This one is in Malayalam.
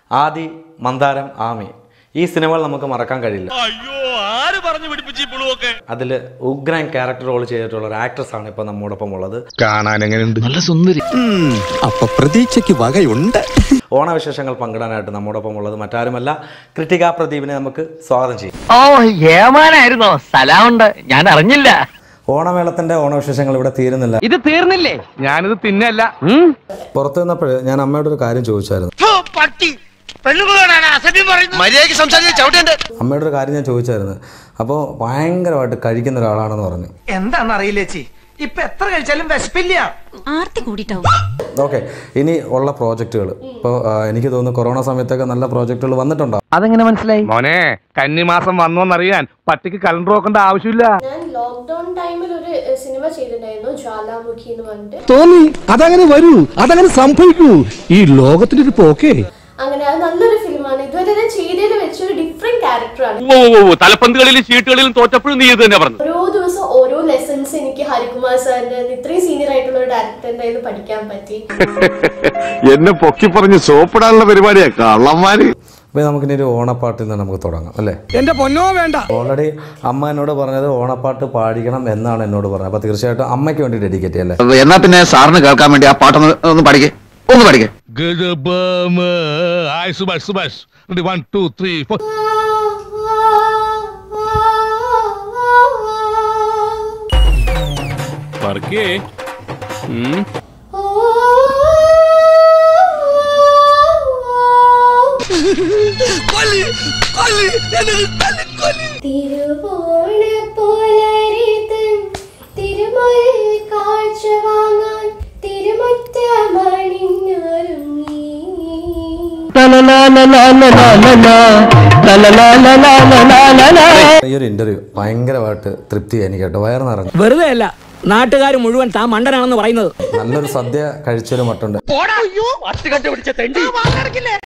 ആദി മന്ദാരം ആമി ഈ സിനിമകൾ നമുക്ക് മറക്കാൻ കഴിയില്ല അയ്യോ ആര് പറഞ്ഞു പിടിപ്പിച്ചു ഈ പുളുവൊക്കെ അതിൽ ഉഗ്രൻ ക്യാരക്ടർ റോൾ ചെയ്തിട്ടുള്ള ഒരു ആക്ട്രസ് ആണ് ഇപ്പോൾ നമ്മോടൊപ്പം ഉള്ളത് കാണാൻ എങ്ങനെയുണ്ട് നല്ല സുന്ദരി അപ്പൊ പ്രതീക്ഷയ്ക്ക് വകയുണ്ട് ഓണവിശേഷങ്ങൾ പങ്കിടാനായിട്ട് നമ്മോടൊപ്പം ഉള്ളത് മറ്റാരുമല്ല കൃതിക പ്രദീപിനെ നമുക്ക് സ്വാഗതം ചെയ്യും ഓ ഏമാനായിരുന്നോ സ്ഥലമുണ്ട് ഞാൻ അറിഞ്ഞില്ല ഓണമേളത്തിന്റെ ഓണവിശേഷങ്ങൾ ഇവിടെ തീരുന്നില്ല ഇത് തീർന്നില്ലേ ഞാനിത് തിന്നല്ല പുറത്തു നിന്നപ്പോൾ ഞാൻ അമ്മയോട് ഒരു കാര്യം ചോദിച്ചായിരുന്നു പട്ടി പെണ്ണുകളാണ് അസഭ്യം പറയുന്നത് മര്യാദയ്ക്ക് സംസാരിച്ച് ചവിട്ടേണ്ട അമ്മയോട് ഒരു കാര്യം ഞാൻ ചോദിച്ചായിരുന്നു അപ്പോൾ ഭയങ്കരമായിട്ട് കഴിക്കുന്ന ഒരാളാണെന്ന് പറഞ്ഞു എന്താണെന്ന് അറിയില്ല ചേച്ചി ഇപ്പൊ എത്ര കഴിച്ചാലും വിശപ്പില്ല ആർത്തി കൂടിയിട്ടാവും ഓക്കെ ഇനി ഉള്ള പ്രോജക്റ്റുകൾ ഇപ്പോൾ എനിക്ക് തോന്നുന്നു കൊറോണ സമയത്തൊക്കെ നല്ല പ്രോജക്റ്റുകൾ വന്നിട്ടുണ്ടാവും അതെങ്ങനെ മനസ്സിലായി മോനെ കന്നിമാസം വന്നോന്നറിയാൻ പട്ടിക്ക് കലണ്ടർ നോക്കേണ്ട ആവശ്യമില്ല ഞാൻ ലോക്ക്ഡൌൺ ടൈമിൽ ഒരു എഹ്, സിനിമ ചെയ്തിട്ടുണ്ടായിരുന്നു ജ്വാലാമുഖി എന്ന് പറഞ്ഞിട്ട് തോന്നി അതങ്ങനെ വരൂ അതങ്ങനെ സംഭവിക്കൂ ഈ ലോകത്തിന്റെ ഒരു പോക്കേ അങ്ങനെ അത് നല്ലൊരു ഫിലിമാണ് ഇതുവരെ ഞാൻ ചെയ്തതിൽ വെച്ചൊരു ഡിഫറെന്റ് ക്യാരക്ടറാണ് തലപ്പന്തുകളിലും ചീട്ടുകളിലും തോറ്റപ്പോഴും നീ ഇത് തന്നെ പറഞ്ഞു ഓരോ ദിവസം ഓരോ ലെസൺസ് എനിക്ക് ഹരികുമാർ സാറിന്റെ ഇത്രയും സീനിയർ ആയിട്ടുള്ള ഒരു ഡയറക്ടറിന്റെ കയ്യിൽ നിന്ന് പഠിക്കാൻ പറ്റി എന്നെ പൊക്കി പറഞ്ഞ് സോപ്പിടാനുള്ള പരിപാടിയാ കള്ളന്മാര് അപ്പോൾ നമുക്കിനി ഒരു ഓണപ്പാട്ടിൽ നിന്ന് നമുക്ക് തുടങ്ങാം അല്ലേ എന്റെ പൊന്നോ വേണ്ട ഓൾറെഡി അമ്മ എന്നോട് പറഞ്ഞത് ഓണപ്പാട്ട് പാടിക്കണം എന്നാണ് എന്നോട് പറഞ്ഞത് അപ്പോൾ തീർച്ചയായിട്ടും അമ്മയ്ക്ക് വേണ്ടി ഡെഡിക്കേറ്റ് ചെയ്യല്ലേ എന്നാ പിന്നെ സാറിന് കേൾക്കാൻ വേണ്ടി ആ പാട്ടൊന്ന് ഒന്ന് പഠിക്കേ ഒന്ന് പഠിക്കേ hi Subhash Subhash one two three four പറക്കേ തിരുവോണ പുലരിതൻ തിരുമുൽ കാഴ്ച വാങ്ങാൻ തിരുമുറ്റമണിഞ്ഞൊരുങ്ങി ഈ ഒരു ഇന്റർവ്യൂ ഭയങ്കരമായിട്ട് തൃപ്തി എനിക്ക് കേട്ടോ വയറ് നിറഞ്ഞു വെറുതെ അല്ല നാട്ടുകാർ മുഴുവൻ താൻ മണ്ടനാണെന്ന് പറയുന്നത് നല്ലൊരു സദ്യ കഴിച്ചൊരു മട്ടുണ്ട്